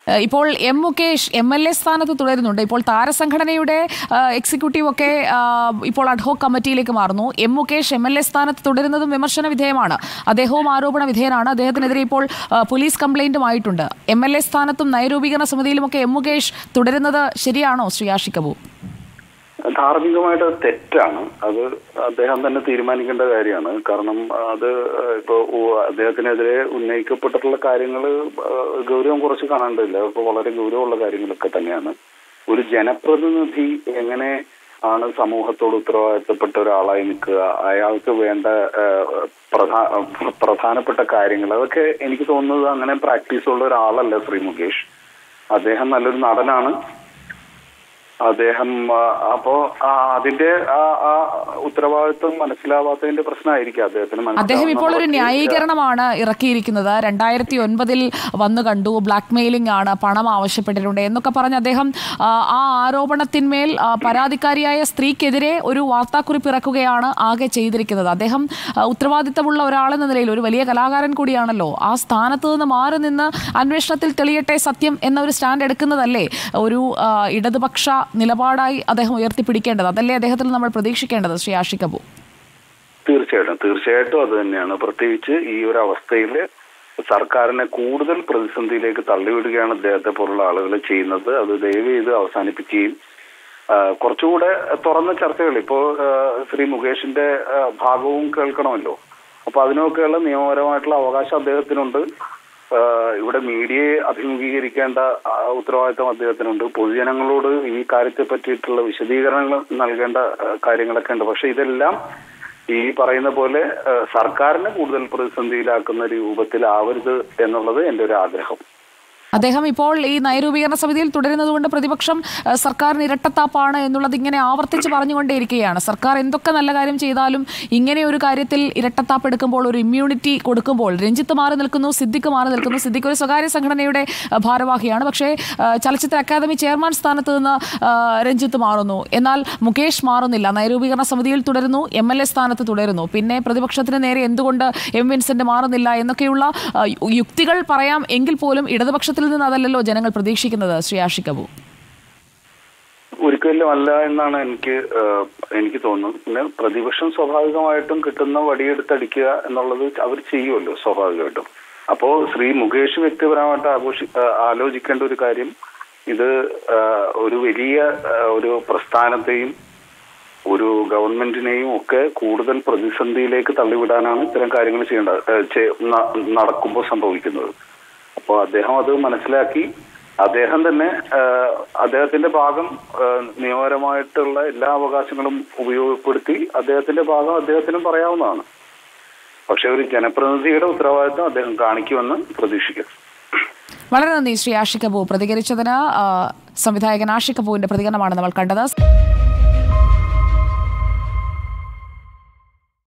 ഏഹ് ഇപ്പോൾ M Mukesh M L A സ്ഥാനത്ത് തുടരുന്നുണ്ട് ഇപ്പോൾ താരസംഘടനയുടെ ഏഹ് എക്സിക്യൂട്ടീവ് ഒക്കെ ആഹ് ഇപ്പോൾ അഡ്ഹോക് കമ്മിറ്റിയിലേക്ക് മാറുന്നു M Mukesh M L A സ്ഥാനത്ത് തുടരുന്നതും വിമർശന വിധേയമാണ് അദ്ദേഹവും ആരോപണ വിധേയനാണ് അദ്ദേഹത്തിനെതിരെ ഇപ്പോൾ ആഹ് പോലീസ് കംപ്ലൈന്റുമായിട്ടുണ്ട് എം എൽ എ സ്ഥാനത്തും നയരൂപീകരണ സമിതിയിലുമൊക്കെ എം മുകേഷ് തുടരുന്നത് ശരിയാണോ ശ്രീ ആഷിക് കപൂർ ധാർമ്മികമായിട്ട് അത് തെറ്റാണ് അത് അദ്ദേഹം തന്നെ തീരുമാനിക്കേണ്ട കാര്യമാണ് കാരണം അത് ഇപ്പോ ഉ- അദ്ദേഹത്തിനെതിരെ ഉന്നയിക്കപ്പെട്ടിട്ടുള്ള കാര്യങ്ങൾ ഗൗരവം കുറച്ച് കാണേണ്ടതില്ല ഇപ്പൊ വളരെ ഗൗരവമുള്ള കാര്യങ്ങളൊക്കെ തന്നെയാണ് ഒരു ജനപ്രതിനിധി എങ്ങനെ ആണ് സമൂഹത്തോട് ഉത്തരവാദിത്തപ്പെട്ട ഒരാളായി നിൽക്കുക അയാൾക്ക് വേണ്ട ഏഹ്, പ്രധാ- പ്രധാനപ്പെട്ട കാര്യങ്ങൾ അതൊക്കെ എനിക്ക് തോന്നുന്നത് അങ്ങനെ പ്രാക്ടീസ് ഉള്ള ഒരാളല്ല ശ്രീ മുകേഷ് അദ്ദേഹം നല്ലൊരു നടനാണ് അദ്ദേഹം ആ, അപ്പോ ആ, അതിന്റെ ആ ആ ഉത്തരവാദിത്വം മനസ്സിലാവാത്തതിന്റെ പ്രശ്നമായിരിക്കും അദ്ദേഹത്തിന് അദ്ദേഹം ഇപ്പോൾ ഒരു മനസ്സിലാവുന്ന ന്യായീകരണമാണ് ഇറക്കിയിരിക്കുന്നത് രണ്ടായിരത്തി ഒൻപതിൽ വന്നു കണ്ടു ബ്ലാക്ക് മെയിലിംഗ് ആണ് പണം ആവശ്യപ്പെട്ടിട്ടുണ്ട് എന്നൊക്കെ പറഞ്ഞ് അദ്ദേഹം ആ, ആ ആരോപണത്തിന്മേൽ ആ, പരാതിക്കാരിയായ സ്ത്രീക്കെതിരെ ഒരു വാർത്താക്കുറിപ്പ് ഇറക്കുകയാണ് ആകെ ചെയ്തിരിക്കുന്നത് അദ്ദേഹം ആ, ഉത്തരവാദിത്തമുള്ള ഒരാളെന്ന നിലയിൽ ഒരു വലിയ കലാകാരൻ കൂടിയാണല്ലോ ആ സ്ഥാനത്ത് നിന്ന് മാറി നിന്ന് അന്വേഷണത്തിൽ തെളിയട്ടെ സത്യം എന്ന ഒരു സ്റ്റാൻഡ് എടുക്കുന്നതല്ലേ ഒരു ആ, ഇടതുപക്ഷ നിലപാടായി അദ്ദേഹം ഉയർത്തിപ്പിടിക്കേണ്ടത് അതല്ലേ അദ്ദേഹത്തിൽ നമ്മൾ പ്രതീക്ഷിക്കേണ്ടത് ശ്രീ ആഷിക് കപൂർ തീർച്ചയായിട്ടും തീർച്ചയായിട്ടും അത് തന്നെയാണ് പ്രത്യേകിച്ച് ഈ ഒരു അവസ്ഥയിൽ സർക്കാരിനെ കൂടുതൽ പ്രതിസന്ധിയിലേക്ക് തള്ളിവിടുകയാണ് അദ്ദേഹത്തെ പോലുള്ള ആളുകൾ ചെയ്യുന്നത് അത് ദയവ് ചെയ്ത് അവസാനിപ്പിക്കുകയും ആ, കുറച്ചുകൂടെ തുറന്ന ചർച്ചകൾ ഇപ്പോ ആ, ശ്രീ മുകേഷിന്റെ ആ, ഭാഗവും കേൾക്കണമല്ലോ അപ്പൊ അതിനൊക്കെയുള്ള നിയമപരമായിട്ടുള്ള അവകാശം അദ്ദേഹത്തിനുണ്ട് ആ, ഇവിടെ മീഡിയയെ അഭിമുഖീകരിക്കേണ്ട ആ, ഉത്തരവാദിത്തം അദ്ദേഹത്തിനുണ്ട് പൊതുജനങ്ങളോട് ഈ കാര്യത്തെ പറ്റിയിട്ടുള്ള വിശദീകരണങ്ങൾ നൽകേണ്ട ആ, കാര്യങ്ങളൊക്കെ ഉണ്ട് പക്ഷെ ഇതെല്ലാം ഈ പറയുന്ന പോലെ ആ, സർക്കാരിനെ കൂടുതൽ പ്രതിസന്ധിയിലാക്കുന്ന രൂപത്തിലാവരുത് എന്നുള്ളത് എന്റെ ഒരു ആഗ്രഹം അദ്ദേഹം ഇപ്പോൾ ഈ നയരൂപീകരണ സമിതിയിൽ തുടരുന്നതുകൊണ്ട് പ്രതിപക്ഷം ഏഹ്, സർക്കാരിന് ഇരട്ടത്താപ്പാണ് എന്നുള്ളത് ഇങ്ങനെ ആവർത്തിച്ച് പറഞ്ഞുകൊണ്ടേയിരിക്കുകയാണ് സർക്കാർ എന്തൊക്കെ നല്ല കാര്യം ചെയ്താലും ഇങ്ങനെ ഒരു കാര്യത്തിൽ ഇരട്ടത്താപ്പ് എടുക്കുമ്പോൾ ഒരു ഇമ്മ്യൂണിറ്റി കൊടുക്കുമ്പോൾ രഞ്ജിത്ത് മാറി നിൽക്കുന്നു സിദ്ദിഖ് മാറി നിൽക്കുന്നു സിദ്ദിഖ് ഒരു സ്വകാര്യ സംഘടനയുടെ ഏഹ്, ഭാരവാഹിയാണ് പക്ഷേ ഏഹ്, ചലച്ചിത്ര അക്കാദമി ചെയർമാൻ സ്ഥാനത്ത് നിന്ന് ഏഹ്, രഞ്ജിത്ത് മാറുന്നു എന്നാൽ മുകേഷ് മാറുന്നില്ല നയരൂപീകരണ സമിതിയിൽ തുടരുന്നു എം എൽ എ സ്ഥാനത്ത് തുടരുന്നു പിന്നെ പ്രതിപക്ഷത്തിന് നേരെ എന്തുകൊണ്ട് എം വിൻസെന്റ് മാറുന്നില്ല എന്നൊക്കെയുള്ള ആ, യു- യുക്തികൾ പറയാം എങ്കിൽ പോലും ഇടതുപക്ഷത്തിൽ നിന്ന് അതല്ലല്ലോ ജനങ്ങൾ പ്രതീക്ഷിക്കുന്നത് ശ്രീ ആഷിക് കപൂർ ഒരിക്കലും അല്ല എന്നാണ് എനിക്ക് ആ, എനിക്ക് തോന്നുന്നത് പിന്നെ പ്രതിപക്ഷം സ്വാഭാവികമായിട്ടും കിട്ടുന്ന വടിയെടുത്തടിക്കുക എന്നുള്ളത് അവർ ചെയ്യുമല്ലോ സ്വാഭാവികമായിട്ടും അപ്പോ ശ്രീ മുകേഷ് വ്യക്തിപരമായിട്ട് ആഘോഷി ആ, ആലോചിക്കേണ്ട ഒരു കാര്യം ഇത് ആ, ഒരു വലിയ ആ, ഒരു പ്രസ്ഥാനത്തെയും ഒരു ഗവൺമെന്റിനെയും ഒക്കെ കൂടുതൽ പ്രതിസന്ധിയിലേക്ക് തള്ളിവിടാനാണ് ഇത്തരം കാര്യങ്ങൾ ചെയ്യേണ്ടത് ഏ, ചെ- ന- നടക്കുമ്പോൾ സംഭവിക്കുന്നത് അപ്പോൾ അദ്ദേഹം അത് മനസ്സിലാക്കി അദ്ദേഹം തന്നെ ആ, അദ്ദേഹത്തിന്റെ ഭാഗം ആ, നിയമപരമായിട്ടുള്ള എല്ലാ അവകാശങ്ങളും ഉപയോഗപ്പെടുത്തി അദ്ദേഹത്തിന്റെ ഭാഗം അദ്ദേഹത്തിനും പറയാവുന്നതാണ് പക്ഷെ ഒരു ജനപ്രതിനിധിയുടെ ഉത്തരവാദിത്വം അദ്ദേഹം കാണിക്കുമെന്ന് പ്രതീക്ഷിക്കുന്നു വളരെ നന്ദി ശ്രീ ആഷിക് കപൂർ പ്രതികരിച്ചതിന് ആ, സംവിധായകൻ ആഷിക് കപൂറിന്റെ പ്രതികരണമാണ് നമ്മൾ കണ്ടത്